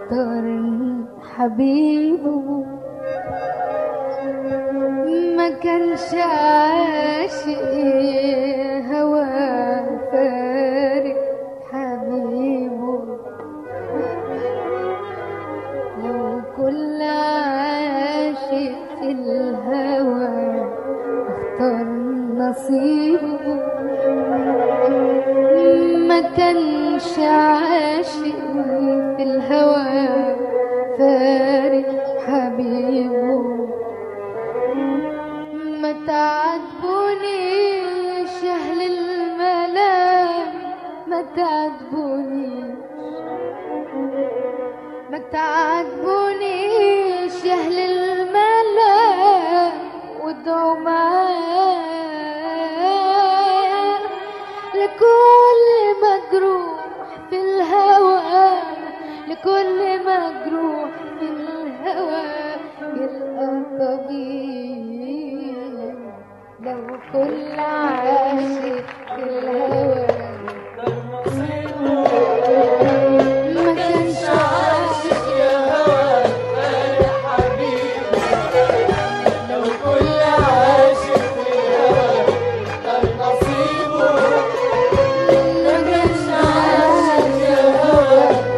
اختار حبيبه ما كانش عاشق هوى فارق حبيبه لو كل عاشق في الهوى اختار نصيبه ما كانش عاشق في الهوى فارق حبيبه ما تعاتبونيش اهل الملام ما تعاتبونيش ما تعاتبونيش يا اهل الملام وادعوا معايا لكل مجروح في الهوى لكل مجروح في الهوى يلقى طبيب لو كل عاشق في الهوى ما كانش عاشق ما كانش عاشق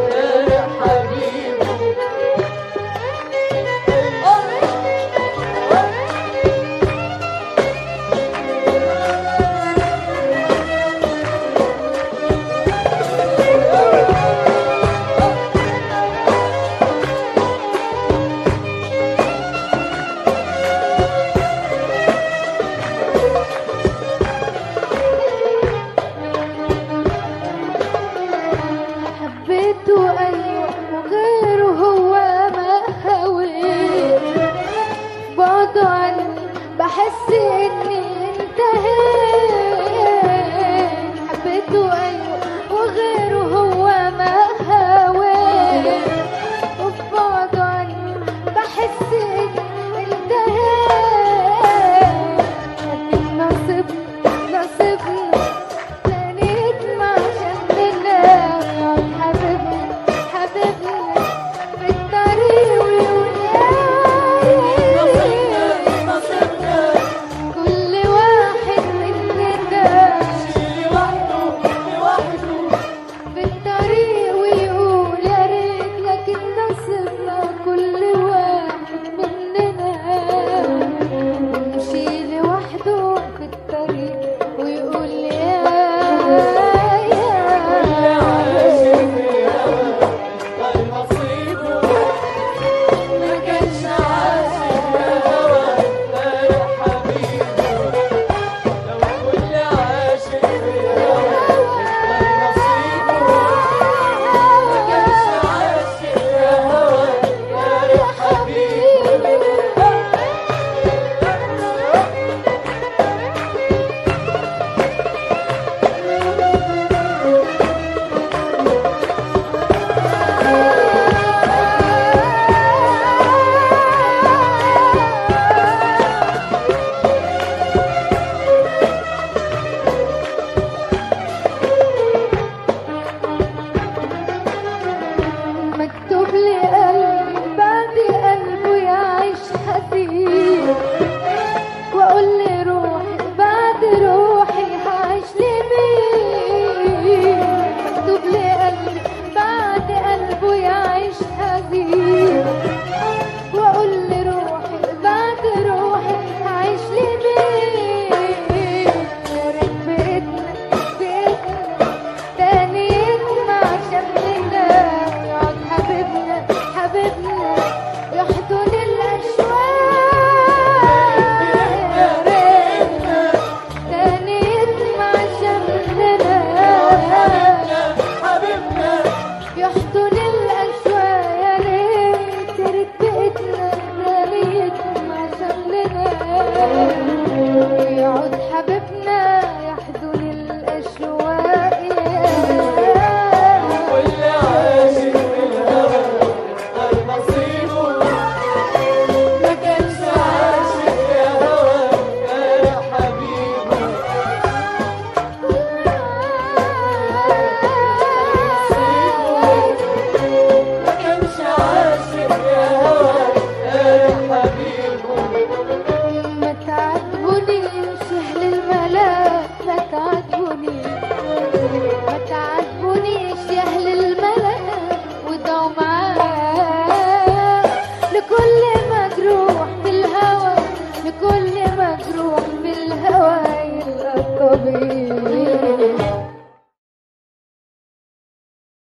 حبيته ايوه وغيره هو ما هويت بعده عني بحس اني انتهيت